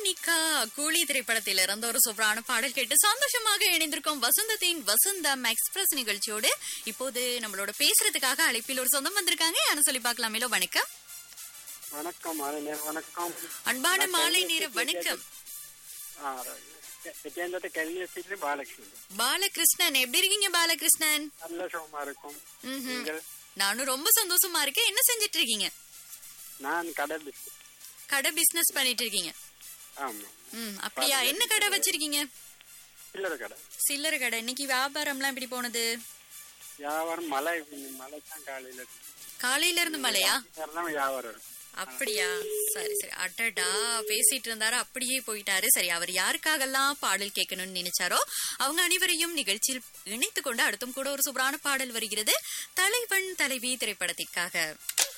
Monica கூலி திரைப்படத்தில் இறந்த ஒரு சூப்பரான பாடல் கேட்டு சந்தோஷமாக இணைந்திருக்கோம் வசந்தத்தின் வசந்தம் எக்ஸ்பிரஸ் நிகழ்ச்சியோடு இப்போது நம்மளோட பேசுறதுக்காக அழைப்பில் ஒரு சொந்தம் வந்திருக்காங்க யாரும் சொல்லி பார்க்கலாமேலோ வணக்கம் வணக்கம் மாலை நேரம் வணக்கம் அன்பான மாலை நேர வணக்கம் விஜயந்தத்தை கல்வி வச்சுட்டு பாலகிருஷ்ணன் பாலகிருஷ்ணன் எப்படி இருக்கீங்க பாலகிருஷ்ணன் நல்ல சுகமா இருக்கும் ம்ஹும். நீங்கள் நானும் ரொம்ப சந்தோஷமா இருக்கேன் என்ன செஞ்சிட்டு இருக்கீங்க நான் கடை business. கடை பிசினஸ் பண்ணிட்டு இருக்கீங்க ஆமா ம் அப்படியா என்ன கடை வச்சிருக்கீங்க சில்லறை கடை சில்லறை கடை இன்னைக்கு வியாபாரம்லாம் எப்படி போனது வியாபாரம் மழை மழை தான் காலையில இருக்கு. காலையில இருந்து மழையா நேரம் தான் வியாபாரம் இருக்கும் அப்படியா சரி சரி அடடா பேசிட்டு இருந்தாரு அப்படியே போயிட்டாரு சரி அவர் யாருக்காகலாம் பாடல் கேட்கணும்னு நினைச்சாரோ அவங்க அனைவரையும் நிகழ்ச்சியில் இணைத்துக் கொண்டு அடுத்தும் கூட ஒரு சூப்பரான பாடல் வருகிறது தலைவன் தலைவி திரைப்படத்திற்காக